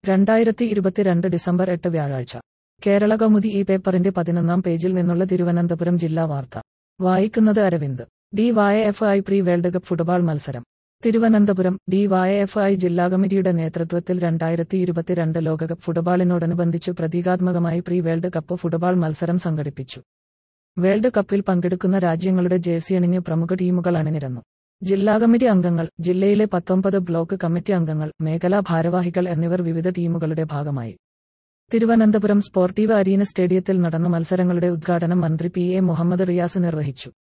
രണ്ടായിരത്തി ഇരുപത്തിരണ്ട് ഡിസംബർ എട്ട് വ്യാഴാഴ്ച കേരള കൗമുദി ഈ പേപ്പറിന്റെ പതിനൊന്നാം പേജിൽ നിന്നുള്ള തിരുവനന്തപുരം ജില്ലാ വാർത്ത വായിക്കുന്നത് Aravind D Y F I pre world cup football മത്സരം Thiruvananthapuram D Y F I ജില്ലാ കമ്മിറ്റിയുടെ നേതൃത്വത്തിൽ രണ്ടായിരത്തി ഇരുപത്തിരണ്ട് ലോകകപ്പ് ഫുട്ബോളിനോടനുബന്ധിച്ച് പ്രതീകാത്മകമായി പ്രീ വേൾഡ് കപ്പ് ഫുട്ബോൾ മത്സരം സംഘടിപ്പിച്ചു വേൾഡ് കപ്പിൽ പങ്കെടുക്കുന്ന രാജ്യങ്ങളുടെ ജേഴ്സി അണിഞ്ഞ് പ്രമുഖ ടീമുകൾ അണിനിരന്നു ജില്ലാ കമ്മിറ്റി അംഗങ്ങൾ ജില്ലയിലെ പത്തൊമ്പത് ബ്ലോക്ക് കമ്മിറ്റി അംഗങ്ങൾ മേഖലാ ഭാരവാഹികൾ എന്നിവർ വിവിധ ടീമുകളുടെ ഭാഗമായി തിരുവനന്തപുരം സ്പോർട്ടീവ് അരീന സ്റ്റേഡിയത്തിൽ നടന്ന മത്സരങ്ങളുടെ ഉദ്ഘാടനം മന്ത്രി പി എ മുഹമ്മദ് റിയാസ് നിർവഹിച്ചു